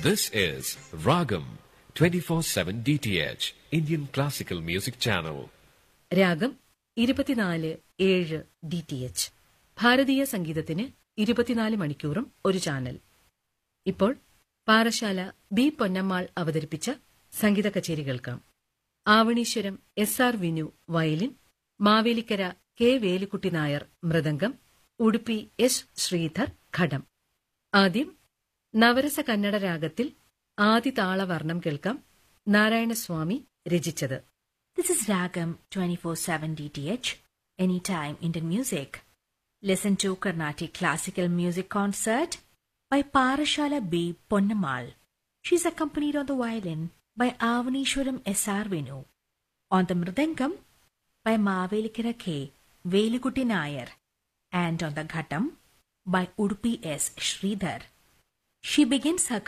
This is Ragam 24/7 DTH Indian Classical Music Channel. രാഗം ഇരുപത്തിനാല് ഏഴ് ഡി ടി എച്ച് ഭാരതീയ സംഗീതത്തിന് ഇരുപത്തിനാല് മണിക്കൂറും ഒരു ചാനൽ ഇപ്പോൾ പാറശാല ബി പൊന്നമ്മാൾ അവതരിപ്പിച്ച സംഗീത കച്ചേരി കേൾക്കാം Avaneeswaram S R Vinu violin Mavelikkara K Velukutty Nair mridangam Udupi S Sreedhar ghatam ആദ്യം നവരസ കന്നഡ രാഗത്തിൽ ആദിതാളവർണം കേൾക്കാം നാരായണസ്വാമി രചിച്ചത് This is Ragam 24/7 DTH, anytime Indian music. Listen to Carnatic classical music concert by Parashala B. Ponnamal. She is accompanied on the violin by Avanishwaram S.R. Venu, on the mridangam by Mavelikira K. Velikutti Nayar, and on the ghatam by Udupi S. Sridhar. She begins her